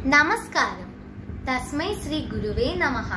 നമസ്കാരം തസ്മൈ ശ്രീ ഗുരുവേ നമഃ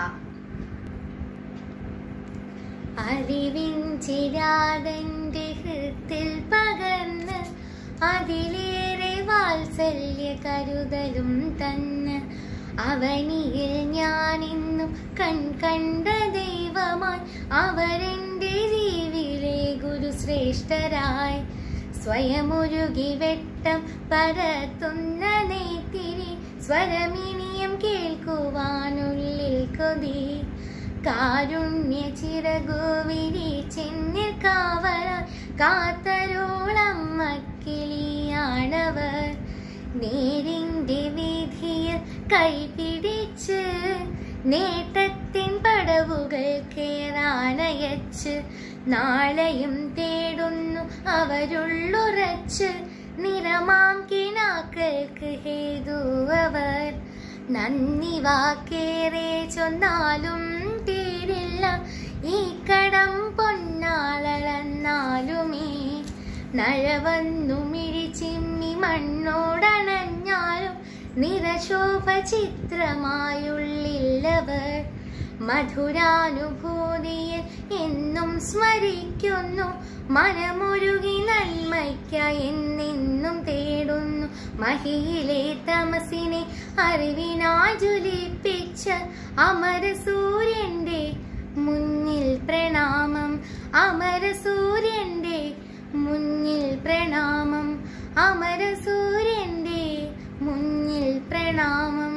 അറിവിൻ ചിരാതന്റെ ഹൃത്തിൽ പകർന്ന് അതിലേറെ വാത്സല്യ കരുതലും തന്ന് അവനിയിൽ ഞാനിന്നും കൺ കണ്ട ദൈവമായി അവരെന്റെ ജീവിലെ ഗുരുശ്രേഷ്ഠരായി സ്വയമൊരുകി വെട്ടം പരത്തുന്ന നെയ്ത്തിരി സ്വരമിനിയും കേൾക്കുവാനുള്ളിൽ കൊതി കാരുണ്യ ചിറകു വിരിച്ചെന്നിൽ കാവല കാത്തരോളം മക്കിളിയാണവർ നേരിന്റെ വീതിയിൽ കൈപിടിച്ച് നേട്ടത്തിൻ പടവുകൾ കേറാനയച്ച് നാളെയും തേടുന്നു അവരുള്ളുറച്ച് നിറമാം കിനാക്കൾക്ക് ഹേതുവർ നന്ദി വാക്കേറെ ചൊന്നാലും തീരില്ല ഈ കടം പൊന്നാളന്നാലുമേ നഴവന്നു മിഴിച്ചിമ്മി മണ്ണോടണഞ്ഞാലും നിറശോഭ ചിത്രമായുള്ളില്ലവർ മധുരാനുഭൂതിയിൽ എന്നും സ്മരിക്കുന്നു മനമൊരുകി നന്മയ്ക്കായി എന്നെന്നും തേടുന്നു മഹിയിലെ തമസിനെ അറിവിനായി ജ്വലിപ്പിച്ച അമരസൂര്യന്റെ മുന്നിൽ പ്രണാമം അമരസൂര്യന്റെ മുന്നിൽ പ്രണാമം അമരസൂര്യന്റെ മുന്നിൽ പ്രണാമം